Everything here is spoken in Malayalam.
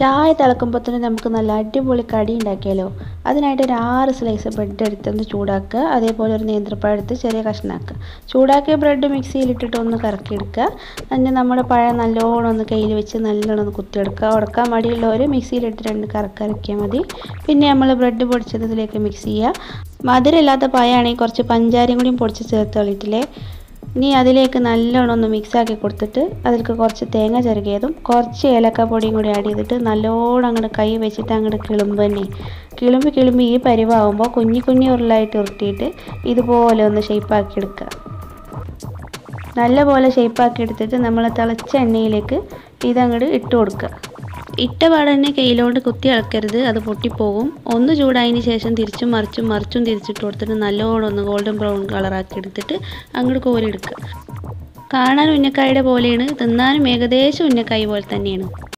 ചായ തിളക്കുമ്പോൾ തന്നെ നമുക്ക് നല്ല അടിപൊളി കടി ഉണ്ടാക്കിയാലോ അതിനായിട്ട് ഒരു ആറ് സ്ലൈസ് ബ്രെഡ് എടുത്തൊന്ന് ചൂടാക്കുക അതേപോലെ ഒരു നേന്ത്രപ്പഴം എടുത്ത് ചെറിയ കഷ്ണാക്കുക ചൂടാക്കിയ ബ്രെഡ് മിക്സിയിലിട്ടിട്ട് ഒന്ന് കറക്കിയെടുക്കുക എന്നിട്ട് നമ്മുടെ പഴം നല്ലോണം ഒന്ന് കയ്യിൽ വെച്ച് നല്ലോണം ഒന്ന് കുത്തിയെടുക്കുക ഉടക്കാൻ മടിയുള്ളവർ മിക്സിയിലിട്ട് രണ്ട് കറക്കിറക്കിയാൽ മതി പിന്നെ നമ്മൾ ബ്രെഡ് പൊടിച്ചത് ഇതിലേക്ക് മിക്സ് ചെയ്യുക മധുരമില്ലാത്ത പഴമാണെങ്കിൽ കുറച്ച് പഞ്ചാരയും കൂടിയും പൊടിച്ച് ചേർത്ത് കളിട്ടില്ലേ ഇനി അതിലേക്ക് നല്ലോണം ഒന്ന് മിക്സാക്കി കൊടുത്തിട്ട് അതിലേക്ക് കുറച്ച് തേങ്ങ ചിരകിയതും കുറച്ച് ഏലക്കപ്പൊടിയും കൂടി ആഡ് ചെയ്തിട്ട് നല്ലോണം അങ്ങോട്ട് കൈ വെച്ചിട്ട് അങ്ങോട്ട് കിളുമ്പ് തന്നെ കിളുമ്പി കിളുമ്പി ഈ പരിവാകുമ്പോൾ കുഞ്ഞി കുഞ്ഞി ഉരുളായിട്ട് ഉരുട്ടിയിട്ട് ഇതുപോലെ ഒന്ന് ഷേപ്പാക്കി എടുക്കുക നല്ലപോലെ ഷേപ്പാക്കി എടുത്തിട്ട് നമ്മൾ തിളച്ച എണ്ണയിലേക്ക് ഇതങ്ങോട്ട് ഇട്ട് കൊടുക്കുക ഇട്ട പാടന്നെ കയ്യിലോട്ട് കുത്തി ഇളക്കരുത് അത് പൊട്ടിപ്പോകും ഒന്ന് ചൂടായതിന് ശേഷം തിരിച്ചും മറിച്ചും മറിച്ചും തിരിച്ചിട്ട് കൊടുത്തിട്ട് നല്ലോണം ഒന്ന് ഗോൾഡൻ ബ്രൗൺ കളറാക്കി എടുത്തിട്ട് അങ്ങോട്ട് കോരിയെടുക്കുക കാണാൻ ഉന്നക്കായുടെ പോലെയാണ് തിന്നാനും ഏകദേശം ഉന്നക്കായ പോലെ തന്നെയാണ്